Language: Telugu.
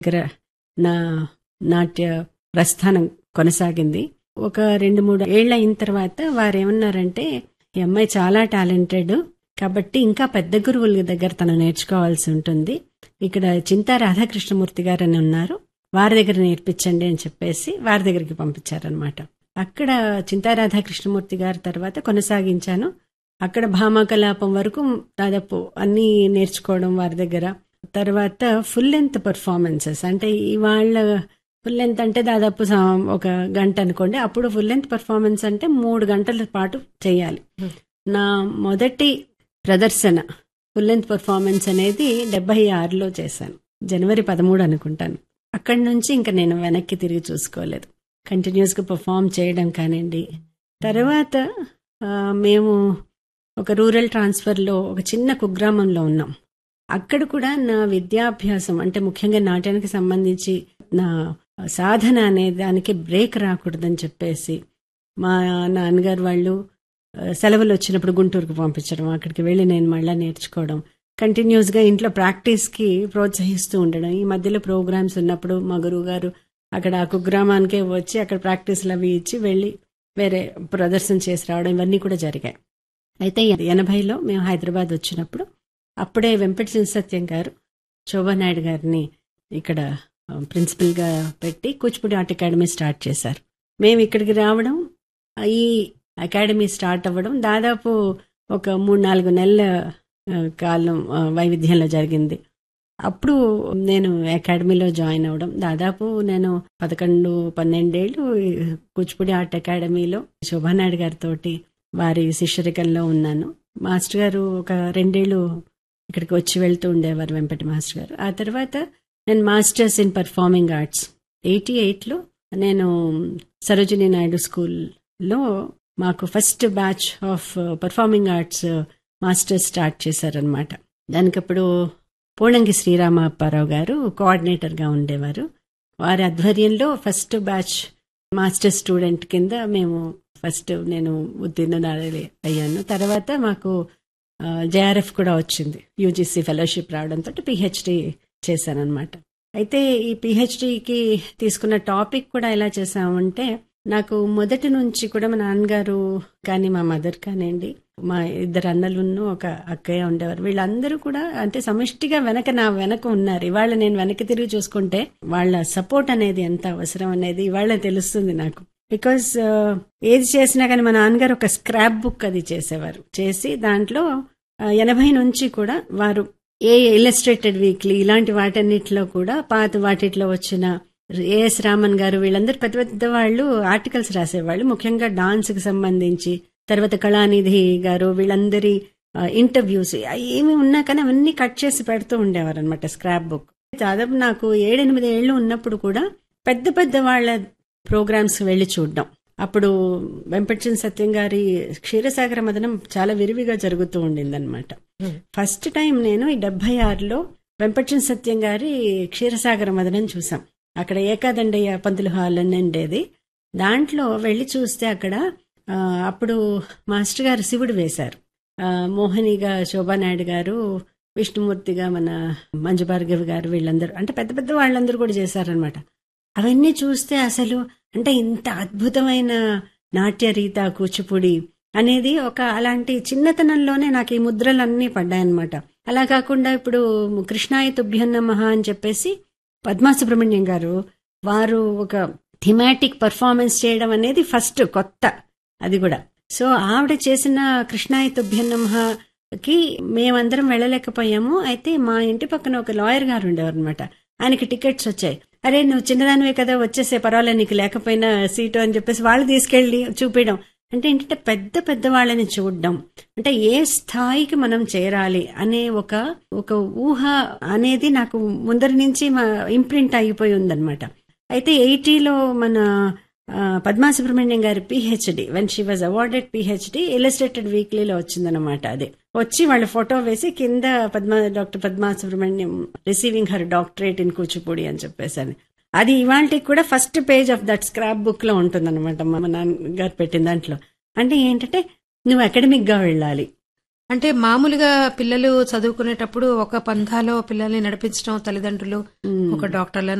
దగ్గర నా నాట్య ప్రస్థానం కొనసాగింది ఒక రెండు మూడు ఏళ్ల అయిన తర్వాత వారు ఏమన్నారంటే ఈ అమ్మాయి చాలా టాలెంటెడ్ కాబట్టి ఇంకా పెద్ద గురువుల దగ్గర తను నేర్చుకోవాల్సి ఉంటుంది ఇక్కడ చింతా రాధాకృష్ణమూర్తి గారు అని ఉన్నారు వారి దగ్గర నేర్పించండి అని చెప్పేసి వారి దగ్గరికి పంపించారనమాట అక్కడ చింతా రాధాకృష్ణమూర్తి గారి తర్వాత కొనసాగించాను అక్కడ భామకలాపం వరకు దాదాపు అన్ని నేర్చుకోవడం వారి దగ్గర తర్వాత ఫుల్ లెంత్ పర్ఫార్మెన్సెస్ అంటే ఇవాళ ఫుల్ లెంత్ అంటే దాదాపు సా- ఒక గంట అనుకోండి అప్పుడు ఫుల్ లెంత్ పర్ఫార్మెన్స్ అంటే మూడు గంటల పాటు చేయాలి నా మొదటి ప్రదర్శన ఫుల్ లెంత్ పర్ఫార్మెన్స్ అనేది డెబ్బై ఆరులో చేశాను జనవరి పదమూడు అనుకుంటాను అక్కడి నుంచి ఇంకా నేను వెనక్కి తిరిగి చూసుకోలేదు కంటిన్యూస్ గా పర్ఫామ్ చేయడం కానివ్వండి తర్వాత ఆ, మేము ఒక రూరల్ ట్రాన్స్ఫర్ లో ఒక చిన్న కుగ్రామంలో ఉన్నాం అక్కడ కూడా నా విద్యాభ్యాసం అంటే ముఖ్యంగా నాట్యానికి సంబంధించి నా సాధన అనే దానికి బ్రేక్ రాకూడదని చెప్పేసి మా నాన్నగారు వాళ్ళు ఆ, సెలవులు వచ్చినప్పుడు గుంటూరుకు పంపించడం అక్కడికి వెళ్ళి నేను మళ్ళీ నేర్చుకోవడం కంటిన్యూస్ గా ఇంట్లో ప్రాక్టీస్ కి ప్రోత్సహిస్తూ ఉండడం ఈ మధ్యలో ప్రోగ్రామ్స్ ఉన్నప్పుడు మా గురువు గారు అక్కడ ఆ కుగ్రామానికే వచ్చి అక్కడ ప్రాక్టీస్లు అవి ఇచ్చి వెళ్ళి వేరే ప్రదర్శన చేసి రావడం ఇవన్నీ కూడా జరిగాయి అయితే ఎనభైలో మేము హైదరాబాద్ వచ్చినప్పుడు అప్పుడే వెంకట సత్యం గారు శోభానాయుడు గారిని ఇక్కడ ప్రిన్సిపల్ గా పెట్టి కూచిపూడి ఆర్ట్ అకాడమీ స్టార్ట్ చేశారు మేము ఇక్కడికి రావడం ఈ అకాడమీ స్టార్ట్ అవ్వడం దాదాపు ఒక మూడు నాలుగు నెలల ఆ, కాలం ఆ, వైవిధ్యంలో జరిగింది అప్పుడు నేను అకాడమీలో జాయిన్ అవ్వడం దాదాపు నేను పదకొండు పన్నెండేళ్ళు ఈ కూచిపూడి ఆర్ట్ అకాడమీలో శోభానాయుడు గారితో వారి శిష్యరికంలో ఉన్నాను మాస్టర్ గారు ఒక రెండేళ్లు ఇక్కడికి వచ్చి వెళ్తూ ఉండేవారు వెంపటి మాస్టర్ గారు ఆ తర్వాత నేను masters in performing arts eighty ఎయిట్లో నేను సరోజిని నాయుడు స్కూల్లో మాకు first batch of performing arts masters start చేశారనమాట దానికప్పుడు పోణంగి శ్రీరామ అప్పారావు గారు కోఆర్డినేటర్గా ఉండేవారు వారి ఆధ్వర్యంలో ఫస్ట్ బ్యాచ్ మాస్టర్ స్టూడెంట్ కింద మేము ఫస్ట్ నేను ఉత్తీర్ణురాలి అయ్యాను తర్వాత మాకు జేఆర్ఎఫ్ కూడా వచ్చింది యూజీసీ ఫెలోషిప్ రావడంతో పిహెచ్డి చేశానన్నమాట అయితే ఈ పిహెచ్డికి తీసుకున్న టాపిక్ కూడా ఎలా చేసామంటే నాకు మొదటి నుంచి కూడా మా నాన్నగారు కానీ మా మదర్ కానివ్వండి మా ఇద్దరు అన్నలున్ను ఒక అక్కయ్య ఉండేవారు వీళ్ళందరూ కూడా అంటే సమిష్టిగా వెనక నా వెనక ఉన్నారు ఇవాళ నేను వెనక్కి తిరిగి చూసుకుంటే వాళ్ళ సపోర్ట్ అనేది ఎంత అవసరం అనేది ఇవాళ తెలుస్తుంది నాకు బికాస్ ఏది చేసినా కానీ మా నాన్నగారు ఒక స్క్రాప్ బుక్ అది చేసేవారు చేసి దాంట్లో ఆ, ఎనభై నుంచి కూడా వారు ఏ ఇల్లస్ట్రేటెడ్ వీక్లీ ఇలాంటి వాటన్నిటిలో కూడా పాత వాటిట్లో వచ్చిన ఏఎస్ రామన్ గారు వీళ్ళందరూ పెద్ద పెద్ద వాళ్ళు ఆర్టికల్స్ రాసేవాళ్ళు ముఖ్యంగా డాన్స్ కి సంబంధించి తర్వాత కళానిధి గారు వీళ్ళందరి ఇంటర్వ్యూస్ ఏమి ఉన్నా కానీ అవన్నీ కట్ చేసి పెడుతూ ఉండేవారు అనమాట స్క్రాప్ బుక్ దాదాపు నాకు ఏడెనిమిది ఏళ్ళు ఉన్నప్పుడు కూడా పెద్ద పెద్ద వాళ్ళ ప్రోగ్రామ్స్ వెళ్లి చూడడం అప్పుడు వెంపటిచంద్ సత్యం గారి క్షీరసాగర మదనం చాలా విరివిగా జరుగుతూ ఉండిందనమాట ఫస్ట్ టైం నేను ఈ డెబ్బై ఆరులో వెంపటిచంద్ సత్యం గారి క్షీరసాగర మదనం చూసాం అక్కడ ఏకాదండయ్య పంతులు హాల్ అని ఉండేది దాంట్లో వెళ్లి చూస్తే అక్కడ ఆ, అప్పుడు మాస్టర్ గారు శివుడు వేశారు ఆ, మోహినిగా శోభానాయుడు గారు విష్ణుమూర్తిగా మన మంజు భార్గవి గారు వీళ్ళందరూ అంటే పెద్ద పెద్ద వాళ్ళందరూ కూడా చేశారనమాట అవన్నీ చూస్తే అసలు అంటే ఇంత అద్భుతమైన నాట్య రీత కూచిపూడి అనేది ఒక అలాంటి చిన్నతనంలోనే నాకు ఈ ముద్రలన్నీ పడ్డాయన్నమాట అలా కాకుండా ఇప్పుడు కృష్ణాయ తుభ్యం నమః అని చెప్పేసి పద్మా సుబ్రహ్మణ్యం గారు వారు ఒక థిమాటిక్ పర్ఫార్మెన్స్ చేయడం అనేది ఫస్ట్ కొత్త అది కూడా సో ఆవిడ చేసిన కృష్ణాయ తుభ్యం నమఃకి మేమందరం వెళ్ళలేకపోయాము అయితే మా ఇంటి పక్కన ఒక లాయర్ గారు ఉండేవారు అనమాట ఆయనకి టికెట్స్ వచ్చాయి అరే నువ్వు చిన్నదానివే కదా వచ్చేసే పర్వాలేదు నీకు లేకపోయినా సీటు అని చెప్పేసి వాళ్ళు తీసుకెళ్లి చూపించడం అంటే ఏంటంటే పెద్ద పెద్ద వాళ్ళని చూడడం అంటే ఏ స్థాయికి మనం చేరాలి అనే ఒక ఒక ఊహ అనేది నాకు ముందరి నుంచి ఇంప్రింట్ అయిపోయి ఉందన్నమాట అయితే ఎయిటీలో మన ఆ, పద్మా సుబ్రహ్మణ్యం గారి PhD when she was awarded PhD illustrated వీక్లీలో వచ్చిందనమాట అది వచ్చి వాళ్ళ ఫోటో వేసి కింద Padma doctor Padma Subrahmanyam receiving her doctorate in Kuchipudi అని చెప్పేసి అది ఇవాళకి కూడా first page of that scrap book లో ఉంటుందన్నమాట మా నాన్నగారు పెట్టిన దాంట్లో అంటే ఏంటంటే నువ్వు అకాడమిక్ గా వెళ్ళాలి అంటే మామూలుగా పిల్లలు చదువుకునేటప్పుడు ఒక పంథాలో పిల్లల్ని నడిపించడం తల్లిదండ్రులు మ్మ్. ఒక డాక్టర్లను